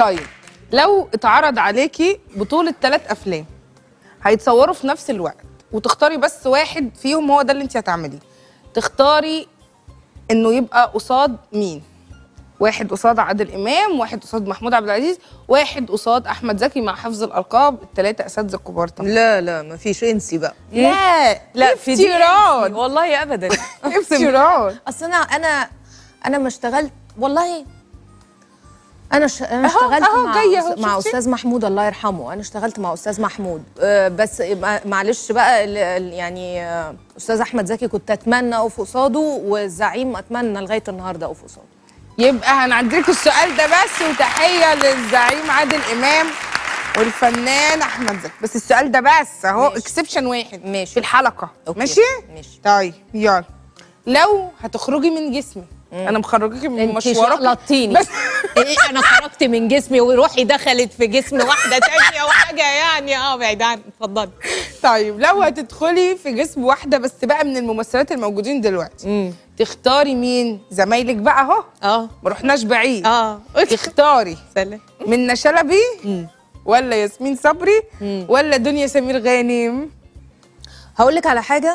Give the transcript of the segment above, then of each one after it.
طيب لو اتعرض عليكي بطولة ثلاث أفلام هيتصوروا في نفس الوقت وتختاري بس واحد فيهم هو ده اللي انت هتعمليه تختاري انه يبقى قصاد مين واحد قصاد عادل امام واحد قصاد محمود عبد العزيز واحد قصاد احمد زكي مع حفظ الالقاب الثلاثه اساتذه كبار طبعا لا لا ما فيش انسي بقى لا لا في دي افتراض والله ابدا افتراض اصل انا انا انا ما اشتغلت والله انا ش... انا أهو- اشتغلت أهو مع جاية أهو، مع شفتي؟ استاذ محمود الله يرحمه انا اشتغلت مع استاذ محمود أه بس مع- معلش بقى ال- ال- يعني آه، استاذ احمد زكي كنت اتمنى اقف قصاده والزعيم اتمنى لغايه النهارده اقف قصاده يبقى هنعديلك السؤال ده بس وتحيه للزعيم عادل امام والفنان احمد زكي بس السؤال ده بس اهو ماشي. اكسبشن واحد ماشي. في الحلقه أوكي. ماشي ماشي. طيب يلا لو هتخرجي من جسمي انا مخرجاكي من انت مشوارك شقلطتيني بس ايه انا خرجت من جسمي وروحي دخلت في جسم واحده تانية وحاجه يعني اه بعيد عن اتفضلي طيب لو هتدخلي في جسم واحده بس بقى من الممثلات الموجودين دلوقتي تختاري مين زمايلك بقى اهو اه ما رحناش بعيد اه تختاري سلام منى شلبي ولا ياسمين صبري ولا دنيا سمير غانم هقول لك على حاجه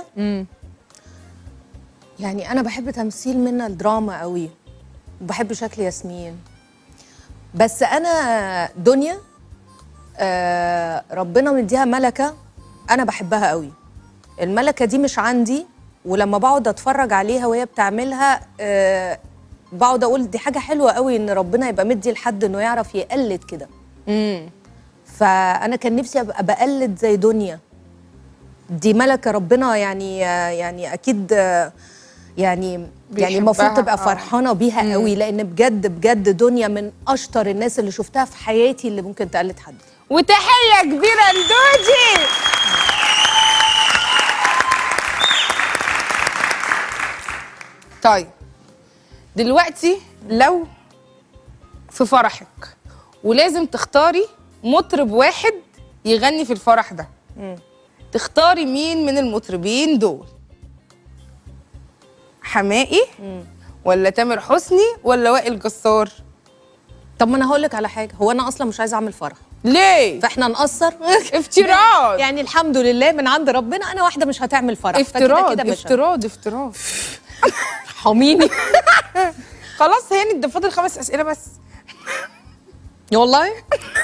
يعني انا بحب تمثيل منى الدراما قوي وبحب شكل ياسمين بس انا دنيا آه ربنا مديها ملكه انا بحبها قوي الملكه دي مش عندي ولما بقعد اتفرج عليها وهي بتعملها آه بقعد اقول دي حاجه حلوه قوي ان ربنا يبقى مدي لحد انه يعرف يقلد كده فانا كان نفسي ابقى بقلد زي دنيا دي ملكه ربنا يعني يعني اكيد يعني يعني بيحبها، المفروض تبقى آه. فرحانه بيها قوي لان بجد بجد دنيا من اشطر الناس اللي شفتها في حياتي اللي ممكن تقلد حد وتحيه كبيره لدودي طيب دلوقتي لو في فرحك ولازم تختاري مطرب واحد يغني في الفرح ده تختاري مين من المطربين دول حمائي ولا تامر حسني ولا وائل جسار طب ما انا هقول لك على حاجه هو انا اصلا مش عايزه اعمل فرح ليه فاحنا نقصر افتراض يعني الحمد لله من عند ربنا انا واحده مش هتعمل فرح فكده افتراض كده مش افتراض افتراض حميني خلاص هاني ده فاضل خمس اسئله بس والله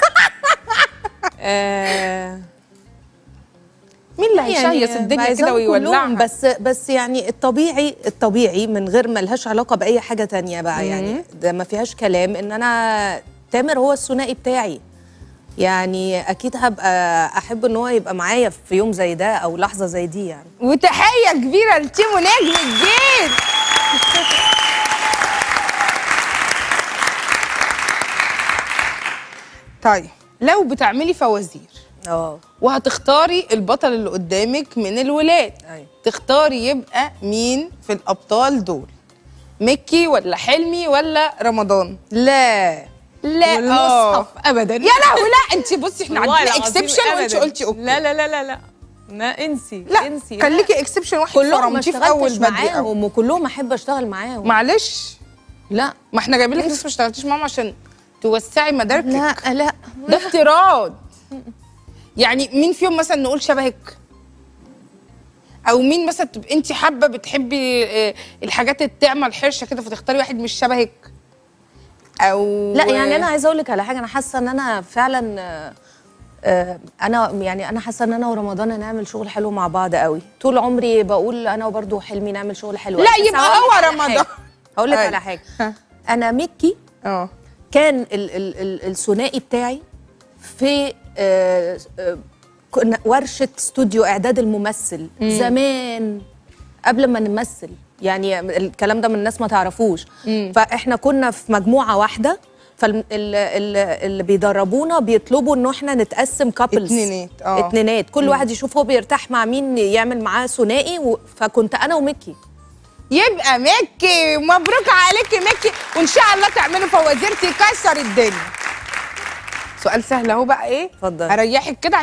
آه مين اللي هيشيص الدنيا بعايزاهم كده ويولعها كلهم بس بس يعني الطبيعي الطبيعي من غير ما لهاش علاقه باي حاجه تانية بقى يعني ده ما فيهاش كلام ان انا تامر هو الثنائي بتاعي يعني اكيد هبقى احب ان هو يبقى معايا في يوم زي ده او لحظه زي دي يعني وتحيه كبيره لتيمو نجم الجيل طيب لو بتعملي فوازير اه وهتختاري البطل اللي قدامك من الولاد أيوة. تختاري يبقى مين في الابطال دول مكي ولا حلمي ولا رمضان لا لا والمصحف ابدا يا لهوي لا انت بصي احنا والله عندنا العظيم اكسبشن وانت أبداً. قلتي اوكي لا لا لا لا لا لا انسي لا انسي كان ليكي اكسبشن واحد كلهم ما فرمتيه في اول اشتغلتش بدري قوي معاهم وكلهم احب اشتغل معاهم معلش لا ما احنا جايبين لك ناس ما اشتغلتيش معاهم عشان توسعي مداركك لا لا ده افتراض يعني مين فيهم مثلا نقول شبهك او مين مثلا تبقى انت حابه بتحبي آه، الحاجات اللي تعمل حرشه كده فتختاري واحد مش شبهك او لا يعني انا عايزه اقول لك على حاجه انا حاسه ان انا فعلا آه، آه، انا يعني انا حاسه ان انا ورمضان هنعمل شغل حلو مع بعض قوي طول عمري بقول انا وبرده حلمي نعمل شغل حلو لا، بس يبقى هقول لك هو على رمضان. حاجة. هقول لك أيوة. على حاجه ها. انا مكي اه كان ال ال ال الثنائي بتاعي في آه، آه، كنا ورشه استوديو اعداد الممثل زمان قبل ما نمثل يعني الكلام ده من الناس ما تعرفوش فاحنا كنا في مجموعه واحده فاللي بيدربونا بيطلبوا انه احنا نتقسم كابلز اتنينات، اه. اتنينات كل واحد يشوف هو بيرتاح مع مين يعمل معاه ثنائي و... فكنت انا وميكي يبقى مكي مبروك عليكي مكي وان شاء الله تعملوا فوازير تكسر الدنيا سؤال سهل اهو بقى ايه اتفضل. اريحك كده عشان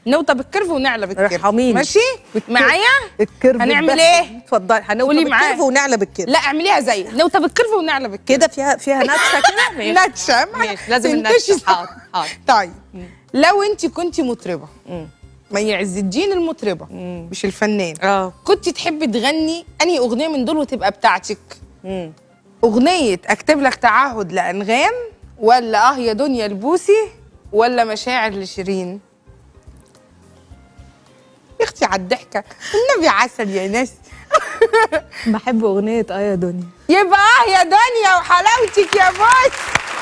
نوطى بالكيرف ونعلى بالكيرف ارحميني. ماشي معايا الكيرف هنعمل بس. إيه؟ اتفضلي هنقول قولي بالكيرف معاه. ونعلى بالكيرف لا اعمليها زي نوطى بالكيرف ونعلى بالكيرف كده فيها فيها نكشه كده ماشي نتشه ماشي لازم تنتشي النكشه حاضر حاضر طيب لو انت كنت مطربه مي عز الدين المطربه مش الفنان اه كنت تحبي تغني انهي اغنيه من دول وتبقى بتاعتك مم. اغنيه اكتب لك تعهد لانغام ولا اه يا دنيا البوسي ولا مشاعر لشيرين يا اختي على الضحكه النبي عسل يا ناس بحب اغنيه اه يا دنيا يبقى اه يا دنيا وحلاوتك يا بوس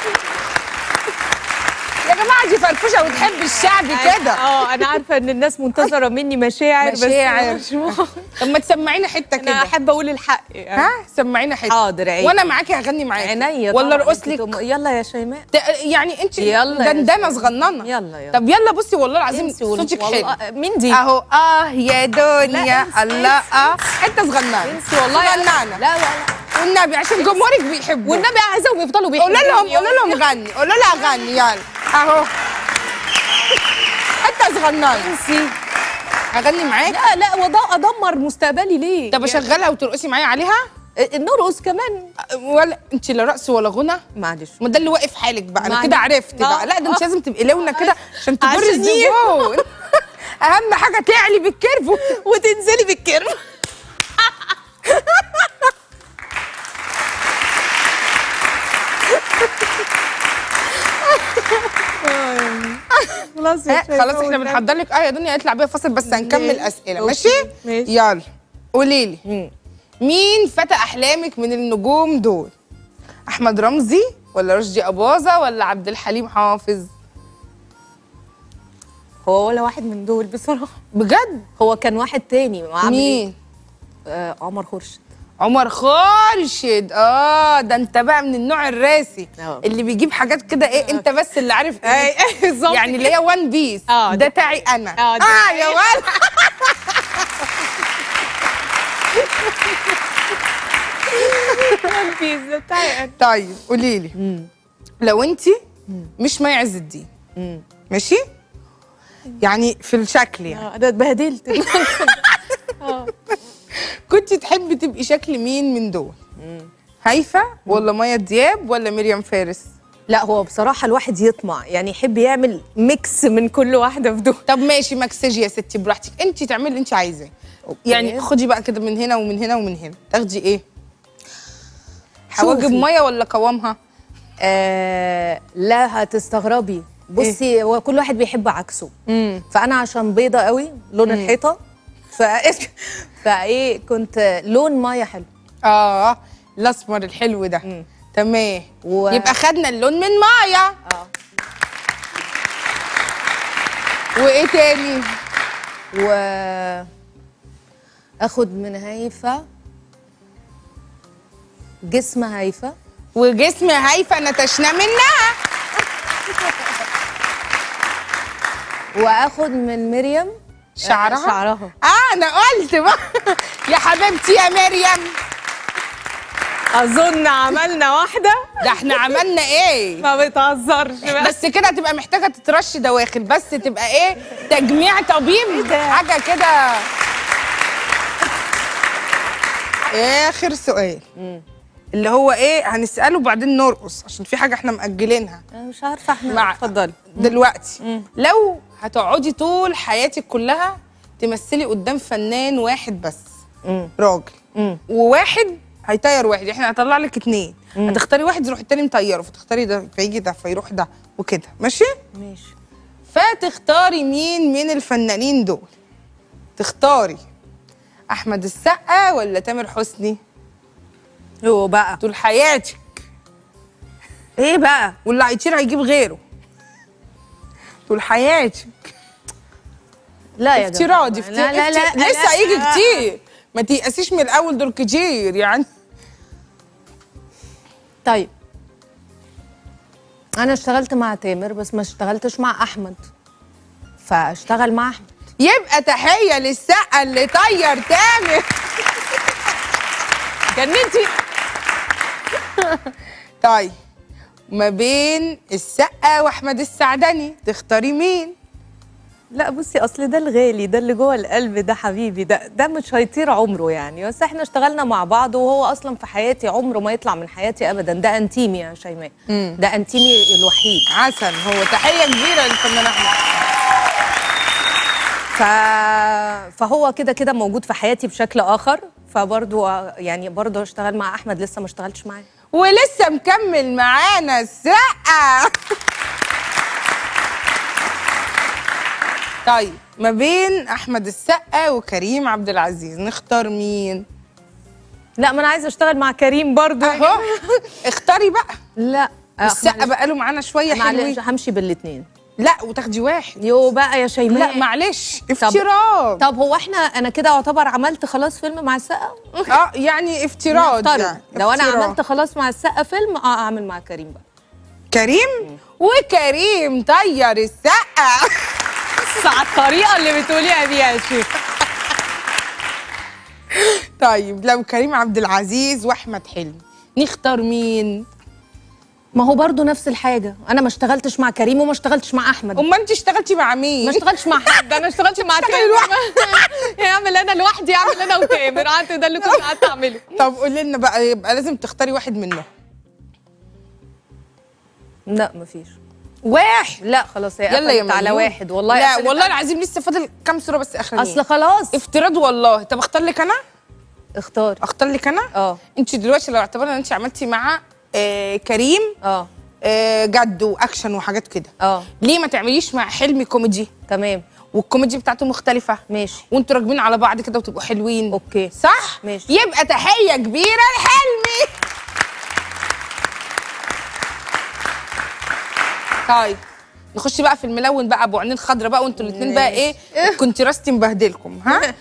يا جماعه دي فرفوشه وتحب الشعب كده اه انا عارفه ان الناس منتظره مني مشاعر مشاعر. بس مش- طب ما تسمعينا حته انا كده احب اقول الحق يعني. ها سمعينا حته حاضر عيني وانا معاكي هغني معاكي عينيا ولا طبعاً. ارقص انت لك تم- يلا يا شيماء ت- يعني انت يلا يا دندنه شيماء. صغننه يلا يلا طب يلا بصي والله العظيم انسي وال- صوتك حلو والله- مين دي؟ اهو اه يا دنيا لا، انسي، الله اه حته صغننه انسي والله صغننه لا لا لا والنبي عشان جمهورك بيحبوا والنبي عايزاهم يفضلوا قولوا لهم بيحبوني. قولوا لهم غني قولوا لها غني يلا اهو حته صغننه انسي اغني معاك لا لا وده ادمر مستقبلي ليه؟ طب اشغلها وترقصي معايا عليها يعني نرقص كمان ولا انت لا رقص ولا غنى معلش ما ده اللي واقف حالك بقى انا معلش. كده عرفت آه. بقى لا ده انت لازم تبقي لونه كده عشان تجري عشان الزبون اهم حاجه تعلي بالكيرف وتنزلي بالكيرف خلاص ها، خلاص احنا بنحضر لك اه يا دنيا اطلع بيها فاصل بس هنكمل ماشي. اسئله أوكي. ماشي ماشي. يلا قولي لي مين فتى احلامك من النجوم دول احمد رمزي ولا رشدي اباظه ولا عبد الحليم حافظ هو ولا واحد من دول بصراحه بجد هو كان واحد تاني عامل إيه؟ مين آه عمر خورشيد عمر خالشد اه ده انت بقى من النوع الراسي اه. اللي بيجيب حاجات كده ايه انت بس اللي عارف اي ايه اي بالظبط يعني اللي هي وان بيس اه، ده ده- تاعي انا اه، ده اه يا ولد البيتزا بتاعي طيب قولي لي لو انت مش مي عز الدين ماشي يعني في الشكل يعني انا اتبهدلت كنت تحبي تبقي شكل مين من دول هيفا ولا ميا دياب ولا مريم فارس لا هو بصراحه الواحد يطمع يعني يحب يعمل ميكس من كل واحده في دول طب ماشي مكسجي يا ستي براحتك انت تعملي اللي انت عايزاه يعني خدي بقى كده من هنا ومن هنا ومن هنا تاخدي ايه حواجب شوفي. ميه ولا قوامها آه لا هتستغربي بصي هو كل واحد بيحب عكسه امم فانا عشان بيضه قوي لون الحيطه ف فايه كنت لون ميه حلو اه الاسمر الحلو ده تمام و- يبقى خدنا اللون من مايا اه وايه تاني و اخد من هيفا جسم هيفا وجسم هيفا نتشنا منها واخد من مريم شعرها شعرها اه انا قلت بقى يا حبيبتي يا مريم اظن عملنا واحده ده احنا عملنا ايه ما بتهزرش بقى بس كده هتبقى محتاجه تترش دواخل بس تبقى ايه تجميع طبيب ده؟ حاجه كده اخر سؤال اللي هو ايه هنساله وبعدين نرقص عشان في حاجه احنا مأجلينها انا مش عارفه احنا مع اتفضلي دلوقتي لو هتقعدي طول حياتك كلها تمثلي قدام فنان واحد بس مم. راجل مم. وواحد هيطير واحد احنا هنطلع لك اتنين هتختاري واحد يروح التاني مطيره فتختاري ده فيجي ده فيروح ده وكده ماشي ماشي فتختاري مين من الفنانين دول تختاري احمد السقا ولا تامر حسني هو بقى طول حياتك ايه بقى واللي هيطير هيجيب غيره طول حياتك لا يا افتراضي جماعة. افتراضي لا لا لا لسه لا. هيجي كتير ما تيأسيش من الاول دول كتير يعني طيب انا اشتغلت مع تامر بس ما اشتغلتش مع احمد فاشتغل مع احمد يبقى تحيه للسقا اللي طير تامر جننتي لا بصي اصل ده الغالي ده اللي جوه القلب ده حبيبي ده ده مش هيطير عمره يعني بس احنا اشتغلنا مع بعض وهو اصلا في حياتي عمره ما يطلع من حياتي ابدا ده انتيمي يا شيماء ده انتيمي الوحيد عسل هو تحيه كبيره للفنان احمد ف... فهو كده كده موجود في حياتي بشكل اخر فبرضه يعني برضه اشتغل مع احمد لسه ما اشتغلتش معاه ولسه مكمل معانا السقا طيب ما بين احمد السقا وكريم عبد العزيز نختار مين لا ما انا عايزه اشتغل مع كريم برضه اهو اختاري بقى لا السقا بقاله معانا شويه معلش حلوين همشي بالاثنين لا وتاخدي واحد يو بقى يا شيماء لا معلش افتراض طب هو احنا انا كده اعتبر عملت خلاص فيلم مع السقا اه يعني افتراض نفترض. يعني لو انا افتراض. عملت خلاص مع السقا فيلم اه اعمل مع كريم بقى كريم وكريم طير السقا على الطريقه اللي بتقوليها بيها يا شيخ طيب لو كريم عبد العزيز واحمد حلمي نختار مين ما هو برضو نفس الحاجه انا ما اشتغلتش مع كريم وما اشتغلتش مع احمد امال انت اشتغلتي مع مين ما اشتغلتش مع حد انا اشتغلت مع اشتغلي تامر يعمل انا لوحدي اعمل انا وتامر قعدت ده اللي كنت قعدت اعمله طب قولي لنا بقى يبقى لازم تختاري واحد منهم لا مفيش واحد لا خلاص هي يلا يا قفلت على مليون. واحد والله لا قفلت والله على- العظيم لسه فاضل كام صوره بس اخرانيين اصل خلاص افتراض والله طب اختار لك انا اختار اختار لك انا اه انت دلوقتي لو اعتبرنا ان انت عملتي مع آه كريم اه آه جد واكشن وحاجات كده اه ليه ما تعمليش مع حلمي كوميدي تمام والكوميدي بتاعته مختلفه ماشي وانتوا راكبين على بعض كده وتبقوا حلوين اوكي صح ماشي. يبقى تحيه كبيره لحلمي طيب نخش بقى في الملون بقى ابو عينين خضرا بقى وانتوا الاثنين بقى ايه كنت راستي مبهدلكم ها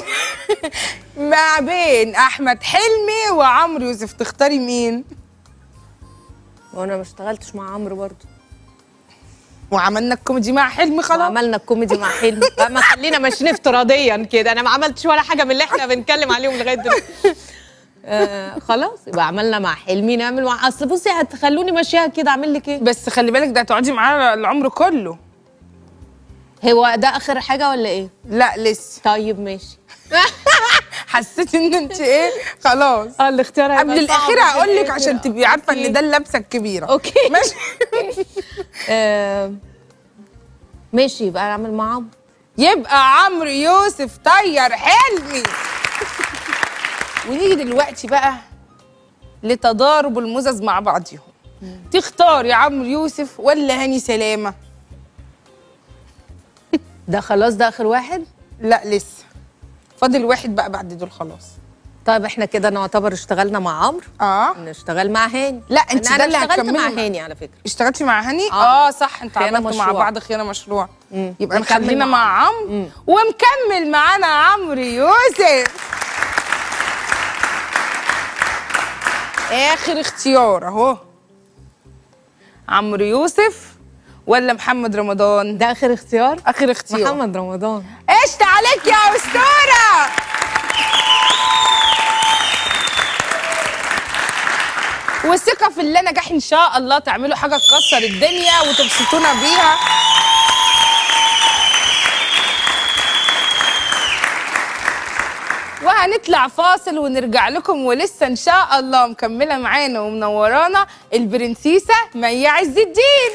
ما بين احمد حلمي وعمرو يوسف تختاري مين وانا ما اشتغلتش مع عمرو برضو وعملنا الكوميدي مع حلمي خلاص وعملنا الكوميدي مع حلمي لا، ما خلينا ماشيين افتراضيا كده انا ما عملتش ولا حاجه من اللي احنا بنتكلم عليهم لغايه دلوقتي آه خلاص يبقى عملنا مع حلمي نعمل مع اصل بصي هتخلوني ماشيها كده اعمل لك ايه بس خلي بالك ده هتقعدي معاه العمر كله هو ده اخر حاجه ولا ايه لا لسه طيب ماشي حسيت ان انت ايه خلاص اه الاختيار هيبقى قبل صعب الاخير في هقول لك الآخر. عشان تبقي عارفه أوكي. ان ده اللبسه الكبيره اوكي ماشي آه ماشي يبقى اعمل مع عمرو يبقى عمرو يوسف طير حلمي ونيجي دلوقتي بقى لتضارب المزز مع بعضهم تختار يا عمرو يوسف ولا هاني سلامه ده خلاص ده اخر واحد لا لسه فاضل واحد بقى بعد دول خلاص طيب احنا كده نعتبر اشتغلنا مع عمرو اه نشتغل مع هاني لا، انت أنا ده اللي اشتغلت هتكملي مع مع- هاني على فكره اشتغلتي مع هاني آه. اه صح انت خيانة عملتوا مع مشروع. بعض خيانه مشروع مم. يبقى نكمل نخلينا مع مع عمرو ومكمل معانا عمرو يوسف اخر اختيار اهو عمرو يوسف ولا محمد رمضان ده اخر اختيار اخر اختيار محمد رمضان قشطة عليك يا اسطوره والثقه في الله نجاح ان شاء الله تعملوا حاجه تكسر الدنيا وتبسطونا بيها وهنطلع فاصل ونرجع لكم ولسه ان شاء الله مكمله معانا ومنورانا البرنسيسه مي عز الدين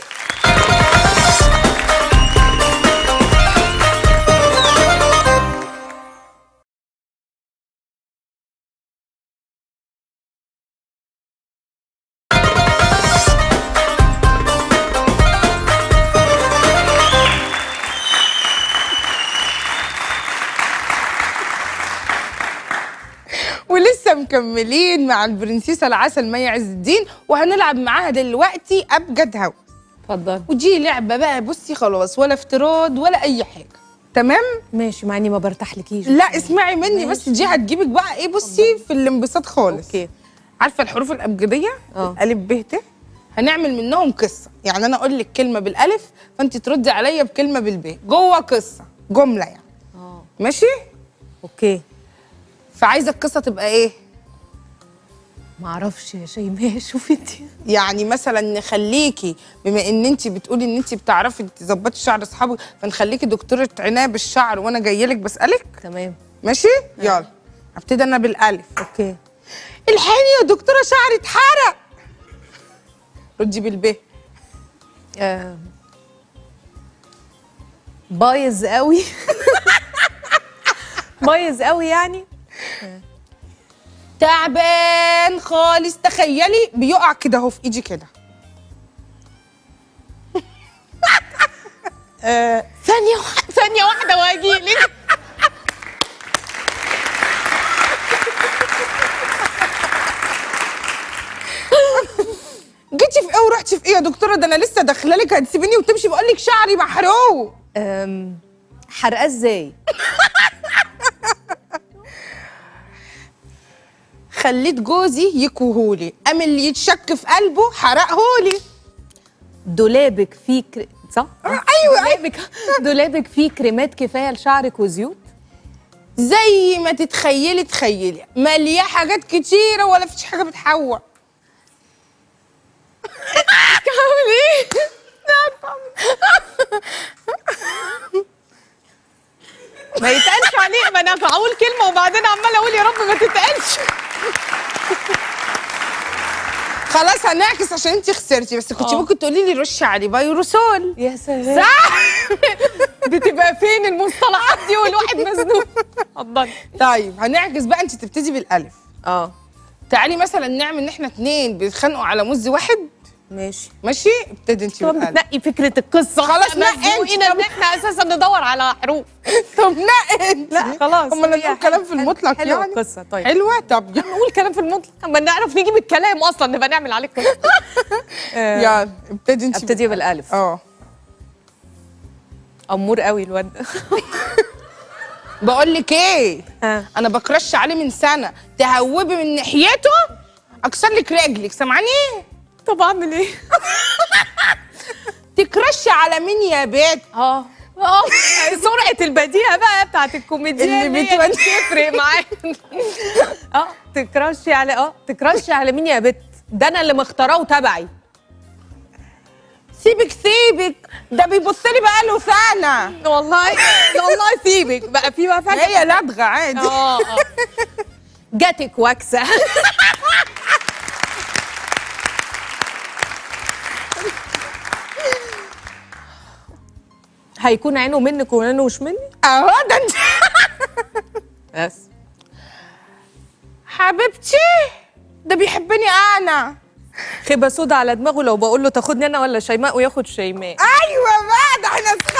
ولسه مكملين مع البرنسيسه العسل مي عز الدين وهنلعب معاها دلوقتي ابجد هوا اتفضل ودي لعبه بقى بصي خلاص ولا افتراض ولا اي حاجه تمام ماشي مع اني ما برتاحلكيش لا اسمعي مني بس دي هتجيبك بقى ايه بصي في الانبساط خالص اوكي عارفه الحروف الابجديه اه. الف ب ت هنعمل منهم قصه يعني انا اقول لك كلمه بالالف فانت تردي عليا بكلمه بالب جوه قصه جمله يعني اه ماشي اوكي فعايزه القصه تبقى ايه معرفش يا شيماء شوفي انت يعني مثلا نخليكي بما ان انت بتقولي ان انت بتعرفي تظبطي شعر اصحابك فنخليكي دكتوره عنايه بالشعر وانا جايه لك بسالك تمام ماشي يلا ابتدي انا بالالف اوكي الحقيني يا دكتوره شعري اتحرق ردي بالب آه. بايظ قوي بايظ قوي يعني تعبان خالص تخيلي بيقع كده اهو في ايدي كده ثانية واحدة ثانية واحدة واجي لك جيتي في ايه ورحتي في ايه يا دكتوره ده انا لسه داخله لك هتسيبيني وتمشي بقول لك شعري محروق أم، حرقاه ازاي خليت جوزي يكوهولي قام اللي يتشك في قلبه حرقهولي دولابك فيه كر... صح ايوه دولابك دولابك فيه كريمات كفايه لشعرك وزيوت زي ما تتخيلي تخيلي ملياه حاجات كتيره ولا فيش حاجه بتحوق عامل ايه؟ ما يتقالش عليه ما انا هقول كلمة وبعدين عمالة اقول يا رب ما تتقالش خلاص هنعكس عشان انت خسرتي بس كنت آه. ممكن تقولي لي رشي علي بايروسول يا سلام صح بتبقى فين المصطلحات دي والواحد مزنوق اتفضلي طيب هنعكس بقى انت تبتدي بالالف اه تعالي مثلا نعمل ان احنا اتنين بيتخانقوا على مز واحد ماشي ماشي ابتدي انت طب بالالف بتنقي فكرة القصة خلاص إحنا نقي انت. مزنوقين ان احنا اساسا ندور على حروف طب نقي انت لا خلاص امال هي نقول كلام في حلوة- المطلق حلوة يعني القصة طيب حلوه طب يلا نقول كلام في المطلق اما نعرف نجيب الكلام اصلا نبقى نعمل عليه قصة آه، يلا ابتدي انت ابتدي بالالف اه امور قوي الواد بقول لك ايه ها. انا بكرش عليه من سنه تهوبي من ناحيته اكسر لك رجلك سامعاني طب اعمل ايه؟ تكرشي على مين يا بيت اه اه سرعة البديهة بقى بتاعت الكوميديا اللي اللي هي بتودي- بتفرق معايا اه تكرشي على اه تكرشي على مين يا بت؟ ده انا اللي مختاراه وتبعي سيبك سيبك ده بيبص لي بقاله سنه والله والله سيبك بقى في بقى فجأة هي لدغه عادي اه اه جاتك وكسة هيكون عينه منك وعينه مش مني اهو ده انت بس حبيبتي ده بيحبني انا خيبة سودا على دماغه لو بقول له تاخدني انا ولا شيماء وياخد شيماء ايوه بقى ده احنا